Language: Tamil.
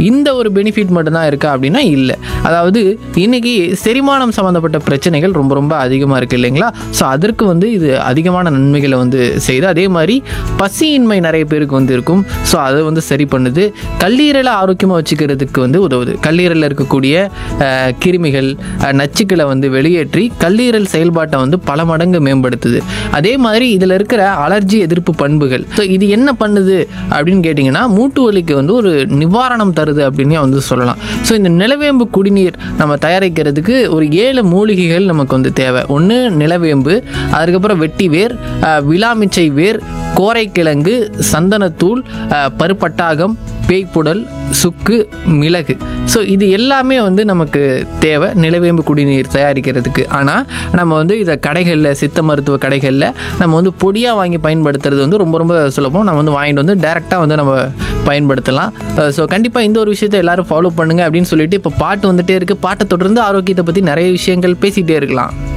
இந்த ஒரு பெனிஃபிட் மட்டும்தான் இருக்கா அப்படின்னா இல்லை அதாவது இன்னைக்கு செரிமானம் சம்மந்தப்பட்ட பிரச்சனைகள் ரொம்ப ரொம்ப அதிகமாக இருக்குது இல்லைங்களா ஸோ அதற்கு வந்து இது அதிகமான நன்மைகளை வந்து செய்யுது அதே மாதிரி பசியின்மை நிறைய பேருக்கு வந்து இருக்கும் ஸோ அதை வந்து சரி பண்ணுது கல்லீரலை ஆரோக்கியமாக வச்சுக்கிறதுக்கு வந்து உதவுது கல்லீரலில் இருக்கக்கூடிய அஹ், கிருமிகள் அஹ், நச்சுக்களை வந்து வெளியேற்றி கல்லீரல் செயல்பாட்டை வந்து பல மடங்கு மேம்படுத்துது அதே மாதிரி இதில் இருக்கிற அலர்ஜி எதிர்ப்பு பண்புகள் ஸோ இது என்ன பண்ணுது அப்படின்னு கேட்டிங்கன்னா மூட்டு வலிக்கு வந்து ஒரு நிவாரணம் தருது அப்படின்னே வந்து சொல்லலாம் ஸோ இந்த நிலவேம்பு குடிநீர் நம்ம தயாரிக்கிறதுக்கு ஒரு ஏழு மூலிகைகள் நமக்கு வந்து தேவை ஒன்று நிலவேம்பு அதுக்கப்புறம் வெட்டி வேர் அஹ், விலாமிச்சை வேர் கோரைக்கிழங்கு சந்தனத்தூள் அஹ், பருப்பட்டாகம் பேய்ப்புடல் சுக்கு மிளகு ஸோ இது எல்லாமே வந்து நமக்கு தேவை நிலவேம்பு குடிநீர் தயாரிக்கிறதுக்கு ஆனால் நம்ம வந்து இதை கடைகளில் சித்த மருத்துவ கடைகளில் நம்ம வந்து பொடியாக வாங்கி பயன்படுத்துறது வந்து ரொம்ப ரொம்ப சுலபம் நம்ம வந்து வாங்கிட்டு வந்து டேரெக்டாக வந்து நம்ம பயன்படுத்தலாம் ஸோ கண்டிப்பாக இந்த ஒரு விஷயத்தை எல்லாரும் ஃபாலோ பண்ணுங்க அப்படின்னு சொல்லிட்டு இப்போ பாட்டு வந்துட்டே இருக்குது பாட்டை தொடர்ந்து ஆரோக்கியத்தை பற்றி நிறைய விஷயங்கள் பேசிகிட்டே இருக்கலாம்